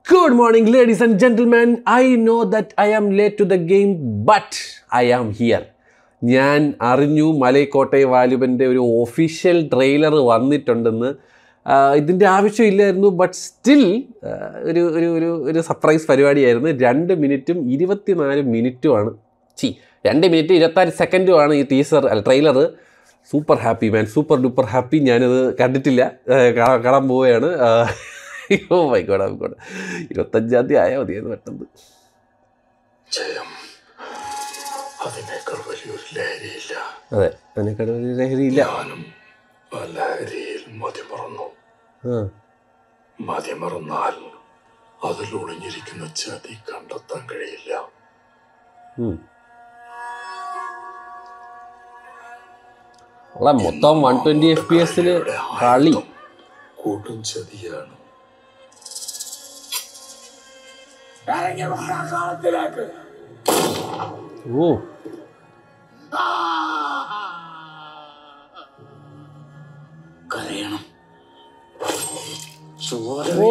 Good morning, ladies and gentlemen. I know that I am late to the game, but I am here. ഞാൻ അറിഞ്ഞു മലൈക്കോട്ടെ വാലുബൻ്റെ ഒരു official trailer വന്നിട്ടുണ്ടെന്ന് ആഹ് ഇതിൻ്റെ ആവശ്യമില്ലായിരുന്നു but still ഒരു ഒരു ഒരു ഒരു സർപ്രൈസ് പരിപാടിയായിരുന്നു രണ്ട് മിനിറ്റും ഇരുപത്തിനാല് മിനിറ്റുമാണ് ചി രണ്ട് മിനിറ്റ് ഇരുപത്താറ് സെക്കൻഡുമാണ് ഈ ടീസർ അല്ല trailer super happy man super duper happy ഞാനത് കണ്ടിട്ടില്ല ആഹ് കാണാൻ കാണാൻ പോവുകയാണ് ഓ മൈക്കോട്ടെ മൈക്കോട്ടെ ഇരുപത്തഞ്ചാം തീയതി ആയാൽ മതിയായിരുന്നു പെട്ടെന്ന് ജയം അതിനേക്കാൾ വലിയൊരു ലഹരിയില്ല അതെ അതിനേക്കാൾ ഒരു ലഹരിയില്ല ഞാനും ആ ലഹരിയിൽ മതിമറന്നു ആ മതിമറന്നാൽ അതിൽ ഒളിഞ്ഞിരിക്കുന്ന ചതി കണ്ടെത്താൻ കഴിയില്ല ഉം. ഉള്ള മൊത്തം വൺ ട്വൻറ്റി എഫ് പി എസിൽ കളി കൂട്ടും ചതിയാണ് ഓ കരയണം ചോര ഓ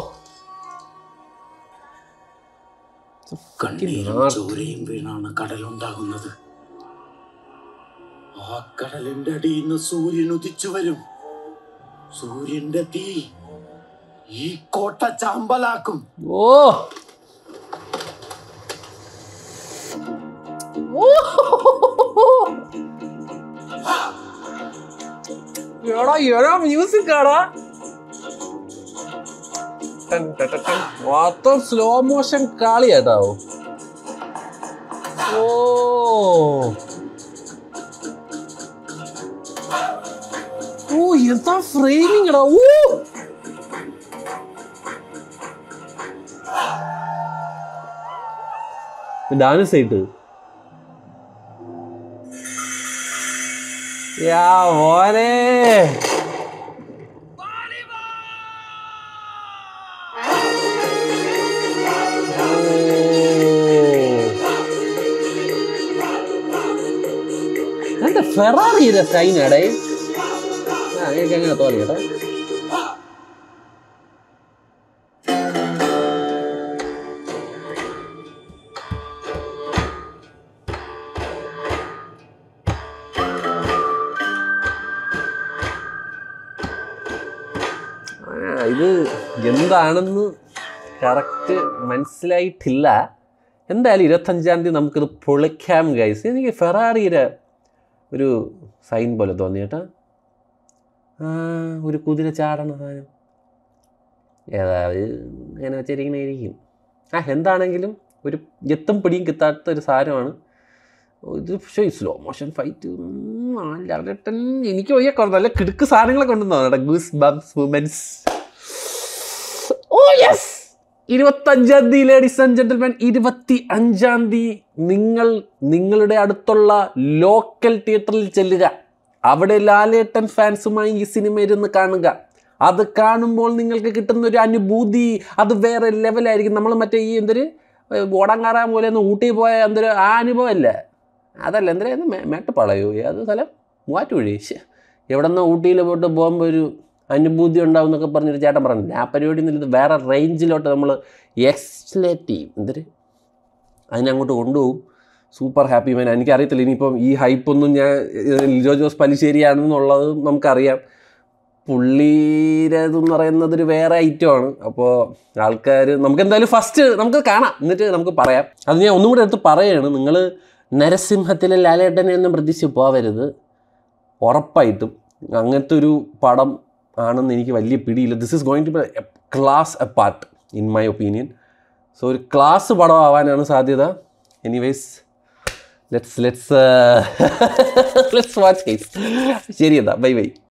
കണ്ണീരും ചോരയും വീണാണ് കടലുണ്ടാകുന്നത് ആ കടലിന്റെ അടിയിൽ നിന്ന് സൂര്യൻ ഉദിച്ചു വരും സൂര്യന്റെ തീ ഈ കോട്ട ചാമ്പലാക്കും ഓ എടാ എടാ മ്യൂസിക് ആടാ ടൻ ടൻ ടൻ ടൻ. മൊത്തം സ്ലോ മോഷൻ കളിയാട്ടാവോ ഓ ഓ എന്താ ഫ്രെയിമിങ് എടാ ഓ ഡാൻസ് ആയിട്ട് യാ മോനെ എന്താ ഫെറാറിയുടെ സൈനാടേ ആ എനിക്ക് അങ്ങനെ തോന്നി കേട്ടോ ആ, ഇത് എന്താണെന്ന് കറക്റ്റ് മനസ്സിലായിട്ടില്ല എന്തായാലും ഇരുപത്തഞ്ചാം തീയതി നമുക്കിത് പൊളിക്കാം ഗൈസ് എനിക്ക് ഫെറാറിയുടെ ഒരു സൈൻ പോലെ തോന്നി കേട്ടോ ആ ഒരു കുതിര ചാടണ സാധനം ഏതാ അത് ഇങ്ങനെ വെച്ചിരിക്കണായിരിക്കും ആ എന്താണെങ്കിലും ഒരു എത്തും പിടിയും കിട്ടാത്ത ഒരു സാധനമാണ് ഇത് പക്ഷേ സ്ലോ മോഷൻ ഫൈറ്റ് എനിക്ക് വയ്യ കുറേ നല്ല കിടുക്ക് സാധനങ്ങളൊക്കെ ഉണ്ടെന്നോ goose bumps moments oh yes ഇരുപത്തഞ്ചാം തീയതി ലേഡീസ് ആൻഡ് ജെന്റിൽമാൻ ഇരുപത്തി അഞ്ചാം തീയതി നിങ്ങൾ നിങ്ങളുടെ അടുത്തുള്ള ലോക്കൽ തിയേറ്ററിൽ ചെല്ലുക അവിടെ ലാലേട്ടൻ ഫാൻസുമായി ഈ സിനിമ ഇരുന്ന് കാണുക അത് കാണുമ്പോൾ നിങ്ങൾക്ക് കിട്ടുന്ന ഒരു അനുഭൂതി അത് വേറെ ലെവലായിരിക്കും നമ്മൾ മറ്റേ ഈ എന്തൊരു ഓടങ്ങാറാൻ പോലെ ഒന്ന് ഊട്ടി പോയ എന്തൊരു ആ അനുഭവമല്ല അതല്ല എന്തിനായിരുന്നു മേ മേട്ടുപ്പാളയോ അത് സ്ഥലം മൂവാറ്റുപുഴി ശ്ശെ. എവിടെ നിന്ന് ഊട്ടിയിൽ പോയിട്ട് പോകുമ്പോൾ ഒരു അനുഭൂതി ഉണ്ടാവും എന്നൊക്കെ പറഞ്ഞൊരു ചേട്ടൻ പറഞ്ഞു ആ പരിപാടി ഇത് വേറെ റേഞ്ചിലോട്ട് നമ്മൾ എക്സ്ലേറ്റ് ചെയ്യും എന്തൊരു അതിനങ്ങോട്ട് കൊണ്ടുപോകും സൂപ്പർ ഹാപ്പി മാൻ എനിക്കറിയത്തില്ല ഇനിയിപ്പം ഈ ഹൈപ്പൊന്നും ഞാൻ ഏഹ്, ലിജോ ജോസ് പലിശ്ശേരിയാണെന്നുള്ളത് നമുക്കറിയാം പുള്ളീരെ ഇതെന്ന് പറയുന്നത് ഒരു വേറെ ഐറ്റമാണ് അപ്പോൾ ആൾക്കാർ നമുക്ക് എന്തായാലും ഫസ്റ്റ് നമുക്ക് കാണാം എന്നിട്ട് നമുക്ക് പറയാം അത് ഞാൻ ഒന്നും കൂടെ എടുത്ത് പറയുകയാണ് നിങ്ങൾ നരസിംഹത്തിലെ ലാലേട്ടനെ ഒന്നും പ്രതീക്ഷിച്ച് പോവരുത് ഉറപ്പായിട്ടും അങ്ങനത്തെ ഒരു പടം ആണെന്ന് എനിക്ക് വലിയ പിടിയില്ല this is going to be class apart in my opinion so ഒരു ക്ലാസ് പടം ആവാനാണ് സാധ്യത anyways let's let's let's watch case ശരി എന്നാ ബൈ ബൈ